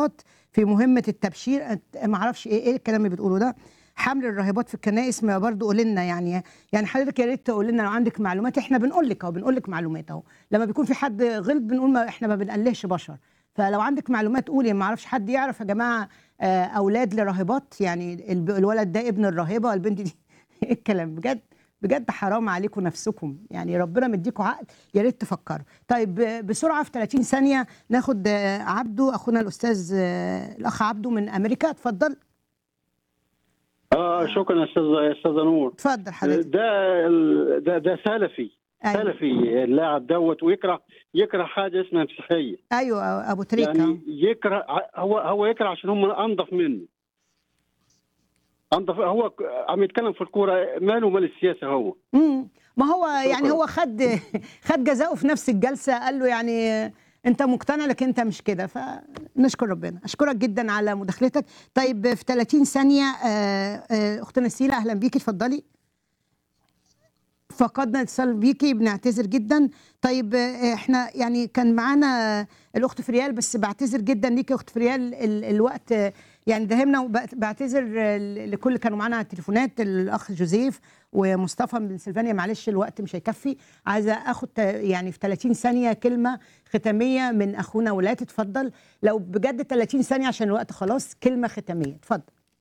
الراهبات في مهمه التبشير ما اعرفش ايه ايه الكلام اللي بتقوله ده حمل الراهبات في الكنائس ما برضه قول لنا يعني يعني حضرتك يا ريت تقول لنا لو عندك معلومات احنا بنقول لك اهو بنقول لك معلومات اهو لما بيكون في حد غلط بنقول ما احنا ما بنقلهش بشر فلو عندك معلومات قولي ما اعرفش حد يعرف يا جماعه آه، اولاد لراهبات يعني الب- الولد ده ابن الراهبه البنت دي ايه الكلام بجد بجد حرام عليكم نفسكم يعني ربنا مديكم عقل يا ريت تفكروا طيب آه، بسرعه في 30 ثانيه ناخد آه، عبده اخونا الاستاذ آه، الاخ عبده من امريكا اتفضل اه شكرا يا استاذ يا استاذ نور اتفضل حضرتك ده ال- ده ده سلفي أيوة. سلفي اللاعب دوت ويكره يكره حاجه اسمها مسيحيه ايوه ابو تريكه يعني يكره ع- هو هو يكره عشان هم انضف منه انضف هو ك- عم يتكلم في الكوره ماله مال السياسه هو امم ما هو يعني شكراً. هو خد خد جزاؤه في نفس الجلسه قال له يعني انت مقتنع لكن انت مش كده فنشكر ربنا اشكرك جدا على مداخلتك طيب في 30 ثانيه آه، آه، اختنا سيلا اهلا بيكي اتفضلي فقدنا اتصال بيكي بنعتذر جدا طيب آه، احنا يعني كان معانا الاخت فريال بس بعتذر جدا ليكي يا اخت فريال ال- الوقت آه، يعني دهمنا وبعتذر آه، لكل اللي كانوا معانا على التليفونات الاخ جوزيف ومصطفى من سلفانيا معلش الوقت مش هيكفي عايزه اخد ت- يعني في 30 ثانيه كلمه ختاميه من اخونا ولاد اتفضل لو بجد 30 ثانيه عشان الوقت خلاص كلمه ختاميه اتفضل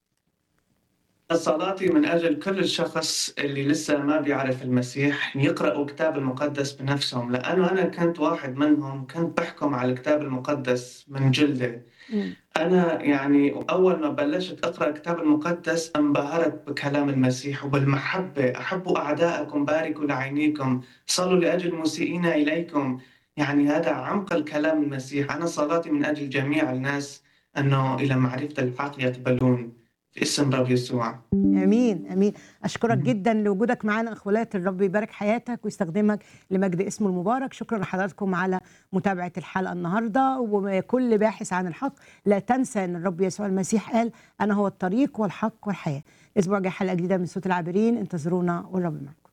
صلاتي من أجل كل الشخص اللي لسه ما بيعرف المسيح يقرأوا الكتاب المقدس بنفسهم لأنه أنا كنت واحد منهم كنت بحكم على الكتاب المقدس من جلده أنا يعني أول ما بلشت أقرأ الكتاب المقدس انبهرت بكلام المسيح وبالمحبة أحبوا أعداءكم باركوا لعينيكم صلوا لأجل مسيئين إليكم يعني هذا عمق الكلام المسيح أنا صلاتي من أجل جميع الناس أنه إلى معرفة الحق يقبلون في اسم رب يسوع امين امين اشكرك جدا لوجودك معانا اخوات الرب يبارك حياتك ويستخدمك لمجد اسمه المبارك شكرا لحضراتكم على متابعه الحلقه النهارده وكل باحث عن الحق لا تنسى ان الرب يسوع المسيح قال انا هو الطريق والحق والحياه الاسبوع الجاي حلقه جديده من صوت العابرين انتظرونا والرب معكم